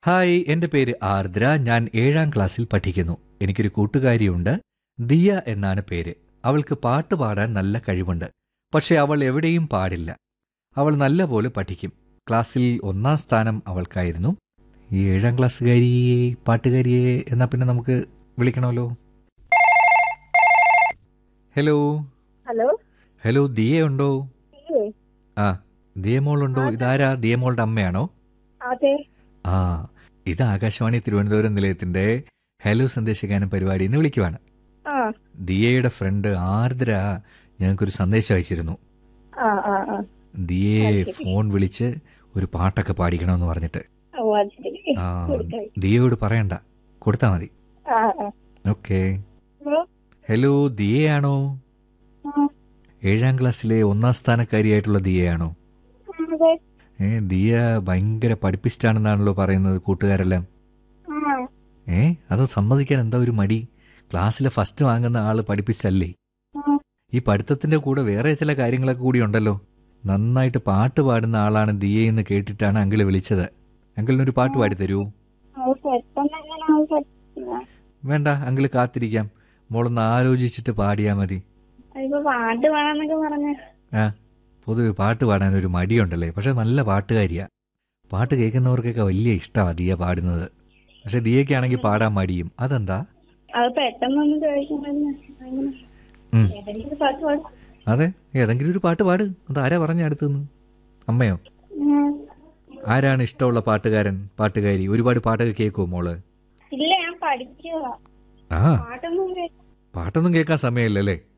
Hi എൻ്റെ പേര് ആർദ്ര ഞാൻ ഏഴാം ക്ലാസ്സിൽ പഠിക്കുന്നു എനിക്കൊരു കൂട്ടുകാരിയുണ്ട് ദിയ എന്നാണ് പേര് അവൾക്ക് പാട്ട് പാടാൻ നല്ല കഴിവുണ്ട് പക്ഷെ അവൾ എവിടെയും പാടില്ല അവൾ നല്ലപോലെ പഠിക്കും ക്ലാസ്സിൽ ഒന്നാം സ്ഥാനം അവൾക്കായിരുന്നു ഈ ഏഴാം ക്ലാസ്സുകാരിയെ പാട്ടുകാരിയെ എന്നാ പിന്നെ നമുക്ക് വിളിക്കണമല്ലോ ഹലോ ഹലോ ഹലോ ദിയ ഉണ്ടോ ഇല്ലേ? ആ ദിയമോളുണ്ടോ ഇതാരാ ദിയമോളുടെ അമ്മയാണോ അതെ ആ ഇത് ആകാശവാണി തിരുവനന്തപുരം നിലയത്തിന്റെ ഹലോ സന്ദേശഗാനം പരിപാടി എന്ന് വിളിക്കുവാണ് ആ ദിയയുടെ ഫ്രണ്ട് ആർദ്ര ഞങ്ങൾക്കൊരു സന്ദേശം അയച്ചിരുന്നു ആ ആ ആ ദിയയെ അത് ശരി. ഫോൺ വിളിച്ച് ഒരു പാട്ടൊക്കെ പാടിക്കണമെന്ന് പറഞ്ഞിട്ട് ഓ അത് ശരി ആ കൊടുക്കാം. ദിയയോട് പറയണ്ട കൊടുത്താ മതി ആ ആ ഓക്കെ ഹലോ ഹലോ ദിയയാണോ ആ, ഏഴാം ക്ലാസ്സിലെ ഒന്നാം സ്ഥാനക്കാരിയായിട്ടുള്ള ദിയയാണോ അതെ ഏ ദിയ ഭയങ്കര പഠിപ്പിസ്റ്റാണെന്നാണല്ലോ പറയുന്നത് കൂട്ടുകാരെല്ലാം ആ ഏ അത് സമ്മതിക്കാൻ എന്താ ഒരു മടി ക്ലാസ്സിലെ ഫസ്റ്റ് വാങ്ങുന്ന ആള് പഠിപ്പിച്ചല്ലേ ആ, ഈ പഠിത്തത്തിന്റെ കൂടെ വേറെ ചില കാര്യങ്ങളൊക്കെ കൂടി ഉണ്ടല്ലോ നന്നായിട്ട് പാട്ട് പാടുന്ന ആളാണ് ദിയെന്ന് കേട്ടിട്ടാണ് അങ്കിള് വിളിച്ചത് അങ്കിളിനൊരു പാട്ട് പാടി തരൂ അത് പെട്ടെന്ന് എങ്ങനെ ആവും പറ്റില്ല വേണ്ട അങ്കിള് കാത്തിരിക്കാം മോളൊന്ന് ആലോചിച്ചിട്ട് പാടിയാ മതി അതിപ്പോ പാട്ട് വേണമെന്നൊക്കെ പറഞ്ഞ ആ പൊതുവെ പാട്ട് പാടാൻ ഒരു മടിയുണ്ടല്ലേ പക്ഷെ നല്ല പാട്ടുകാരിയാ പാട്ട് കേൾക്കുന്നവർക്കൊക്കെ വലിയ ഇഷ്ടമാണ് ദിയ പാടുന്നത് പക്ഷെ ദിയക്കാണെങ്കിൽ പാടാൻ മടിയും അതെന്താ അത് പെട്ടെന്നൊന്നും ചോദിക്കണമെന്ന് അങ്ങനെ ഉം. ഏതെങ്കിലും ഒരു പാട്ട് പാടും അതെ ഏതെങ്കിലും ഒരു പാട്ട് പാട് അത് ആരാ പറഞ്ഞ അടുത്തുനിന്ന് അമ്മയോ ഉം. ആരാണ് ഇഷ്ടമുള്ള പാട്ടുകാരൻ പാട്ടുകാരി ഒരുപാട് പാട്ടൊക്കെ കേൾക്കുമോ മോള് ഇല്ല ഞാൻ പഠിക്കുക ആ പാട്ടൊന്നും കേൾക്കാം പാട്ടൊന്നും കേൾക്കാൻ സമയമില്ലല്ലേ